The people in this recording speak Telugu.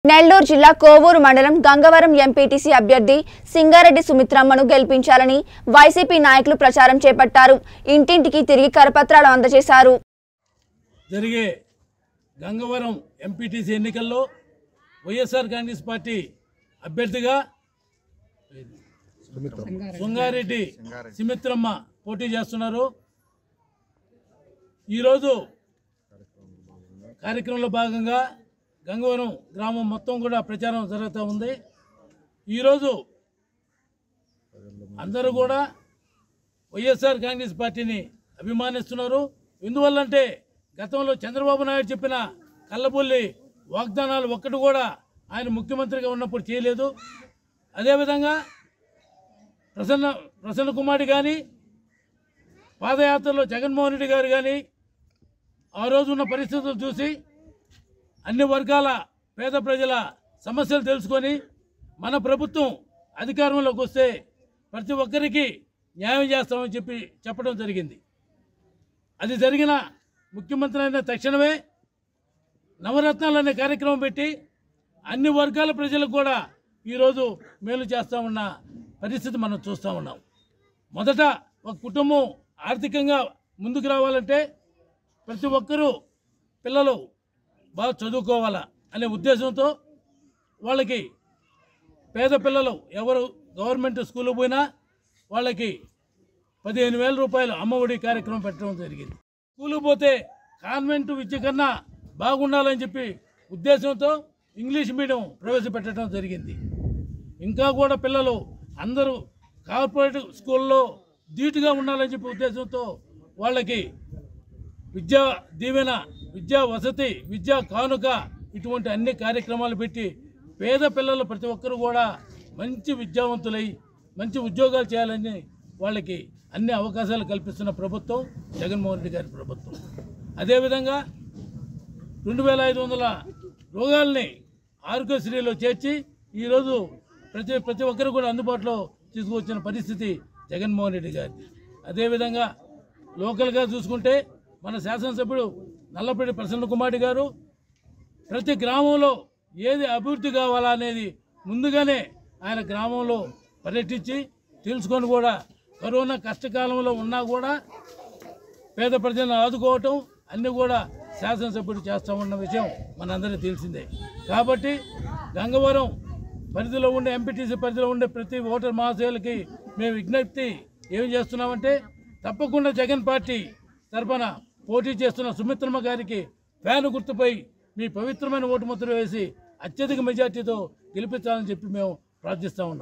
నెల్లూరు జిల్లా కోవూరు మండలం గంగవరం ఎంపీటీసీ అభ్యర్థి సింగారెడ్డి సుమిత్రమ్మను గెలిపించాలని వైసీపీ నాయకులు ప్రచారం చేపట్టారు ఇంటింటికి తిరిగి కరపత్రాలు అందజేశారు జరిగే గంగవరం ఎంపీటీసీ ఎన్నికల్లో వైఎస్ఆర్ కాంగ్రెస్ పార్టీ అభ్యర్థిగా సుంగారెడ్డి సిమిత్రమ్మ పోటీ చేస్తున్నారు ఈరోజు కార్యక్రమంలో భాగంగా గంగవరం గ్రామం మొత్తం కూడా ప్రచారం జరుగుతూ ఉంది ఈరోజు అందరూ కూడా వైఎస్ఆర్ కాంగ్రెస్ పార్టీని అభిమానిస్తున్నారు ఎందువల్లంటే గతంలో చంద్రబాబు నాయుడు చెప్పిన కళ్ళబుల్లి వాగ్దానాలు ఒక్కటి కూడా ఆయన ముఖ్యమంత్రిగా ఉన్నప్పుడు చేయలేదు అదేవిధంగా ప్రసన్న ప్రసన్న కుమార్ కానీ పాదయాత్రలో జగన్మోహన్ రెడ్డి గారు కానీ ఆ రోజు ఉన్న పరిస్థితులు చూసి అన్ని వర్గాల పేద ప్రజల సమస్యలు తెలుసుకొని మన ప్రభుత్వం అధికారంలోకి వస్తే ప్రతి ఒక్కరికి న్యాయం చేస్తామని చెప్పి చెప్పడం జరిగింది అది జరిగిన ముఖ్యమంత్రి అయిన తక్షణమే నవరత్నాలు అనే కార్యక్రమం పెట్టి అన్ని వర్గాల ప్రజలకు కూడా ఈరోజు మేలు చేస్తూ ఉన్న పరిస్థితి మనం చూస్తూ ఉన్నాం మొదట ఒక కుటుంబం ఆర్థికంగా ముందుకు రావాలంటే ప్రతి ఒక్కరూ పిల్లలు బాగా చదువుకోవాలా అనే ఉద్దేశంతో వాళ్ళకి పేద పిల్లలు ఎవరు గవర్నమెంట్ స్కూల్కి పోయినా వాళ్ళకి పదిహేను వేల రూపాయలు అమ్మఒడి కార్యక్రమం పెట్టడం జరిగింది స్కూల్కి పోతే కాన్వెంట్ విద్య కన్నా బాగుండాలని చెప్పి ఉద్దేశంతో ఇంగ్లీష్ మీడియం ప్రవేశపెట్టడం జరిగింది ఇంకా కూడా పిల్లలు అందరూ కార్పొరేట్ స్కూల్లో ధీటుగా ఉండాలని చెప్పి ఉద్దేశంతో వాళ్ళకి విద్యా దీవెన విద్యా వసతి విద్యా కానుక ఇటువంటి అన్ని కార్యక్రమాలు పెట్టి పేద పిల్లలు ప్రతి ఒక్కరు కూడా మంచి విద్యావంతులై మంచి ఉద్యోగాలు చేయాలని వాళ్ళకి అన్ని అవకాశాలు కల్పిస్తున్న ప్రభుత్వం జగన్మోహన్ రెడ్డి గారి ప్రభుత్వం అదేవిధంగా రెండు వేల ఐదు వందల రోగాల్ని ఆరోగ్యశ్రీలో చేర్చి ఈరోజు ప్రతి ప్రతి ఒక్కరు కూడా అందుబాటులో తీసుకువచ్చిన పరిస్థితి జగన్మోహన్ రెడ్డి గారిది అదేవిధంగా లోకల్గా చూసుకుంటే మన శాసనసభ్యుడు నల్లపల్లి ప్రసన్న కుమార్ గారు ప్రతి గ్రామంలో ఏది అభివృద్ధి కావాలా అనేది ముందుగానే ఆయన గ్రామంలో పర్యటించి తెలుసుకొని కూడా కరోనా కష్టకాలంలో ఉన్నా కూడా పేద ప్రజలను ఆదుకోవటం అన్నీ కూడా శాసనసభ్యుడు చేస్తూ ఉన్న విషయం మనందరికీ తెలిసిందే కాబట్టి గంగవరం పరిధిలో ఉండే ఎంపీటీసీ పరిధిలో ఉండే ప్రతి ఓటర్ మహాశయులకి మేము విజ్ఞప్తి ఏం చేస్తున్నామంటే తప్పకుండా జగన్ పార్టీ తరఫున పోటీ చేస్తున్న సుమిత్రమ్మ గారికి ఫ్యాన్ గుర్తుపై మీ పవిత్రమైన ఓటు ముద్ర వేసి అత్యధిక మెజార్టీతో గెలిపించాలని చెప్పి మేము ప్రార్థిస్తూ ఉన్నాం